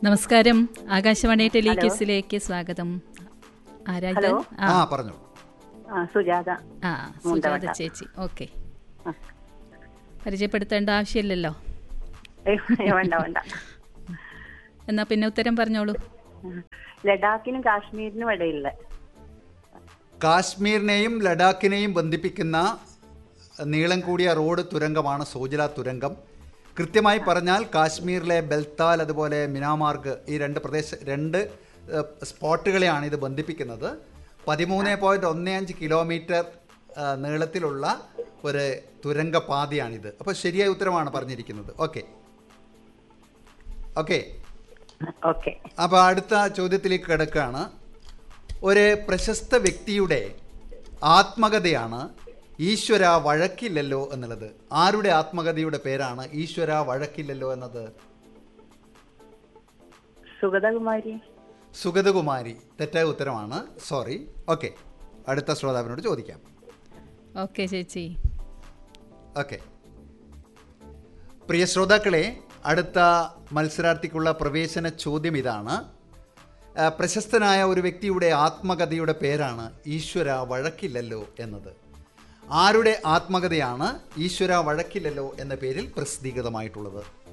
നമസ്കാരം ആകാശവാണി ടെലിക്യൂസിലേക്ക് സ്വാഗതം ആരാധൻ ഹലോ. ആ ആ പറഞ്ഞോ ആ സുജാത ആ സുജാത ചേച്ചി ഓക്കെ പരിചയപ്പെടുത്തേണ്ട ആവശ്യമില്ലല്ലോ ഏയ്, വേണ്ട വേണ്ട എന്നാ പിന്നെ ഉത്തരം പറഞ്ഞോളൂ ലഡാക്കിനും കാശ്മീരിനും ഇടയില്ല കാശ്മീരിനെയും ലഡാക്കിനെയും ബന്ധിപ്പിക്കുന്ന നീളം കൂടിയ റോഡ് തുരങ്കമാണ് സോജില തുരങ്കം കൃത്യമായി പറഞ്ഞാൽ കാശ്മീരിലെ ബെൽത്താൽ അതുപോലെ മിനാമാർഗ് ഈ രണ്ട് പ്രദേശ രണ്ട് ഏഹ്, സ്പോട്ടുകളെയാണ് ഇത് ബന്ധിപ്പിക്കുന്നത് പതിമൂന്ന് പോയിൻറ്റ് ഒന്ന് അഞ്ച് കിലോമീറ്റർ ഏഹ്, നീളത്തിലുള്ള ഒരു തുരങ്കപാതയാണിത് അപ്പോൾ ശരിയായ ഉത്തരമാണ് പറഞ്ഞിരിക്കുന്നത് ഓക്കെ ഓക്കെ ഓക്കെ അപ്പോൾ അടുത്ത ചോദ്യത്തിലേക്ക് കിടക്കുകയാണ് ഒരു പ്രശസ്ത വ്യക്തിയുടെ ആത്മകഥയാണ് ഈശ്വര വഴക്കില്ലല്ലോ എന്നുള്ളത് ആരുടെ ആത്മകഥയുടെ പേരാണ് ഈശ്വര വഴക്കില്ലല്ലോ എന്നത് സുഗതകുമാരി സുഗതകുമാരി തെറ്റായ ഉത്തരമാണ് സോറി ഓക്കെ അടുത്ത ശ്രോതാവിനോട് ചോദിക്കാം ഓക്കെ ചേച്ചി ഓക്കെ പ്രിയ ശ്രോതാക്കളെ അടുത്ത മത്സരാർത്ഥിക്കുള്ള പ്രവേശന ചോദ്യം ഇതാണ് ആ, പ്രശസ്തനായ ഒരു വ്യക്തിയുടെ ആത്മകഥയുടെ പേരാണ് ഈശ്വര വഴക്കില്ലല്ലോ എന്നത് ആരുടെ ആത്മകഥയാണ് ഈശ്വര വഴക്കില്ലല്ലോ എന്ന പേരിൽ പ്രസിദ്ധീകൃതമായിട്ടുള്ളത്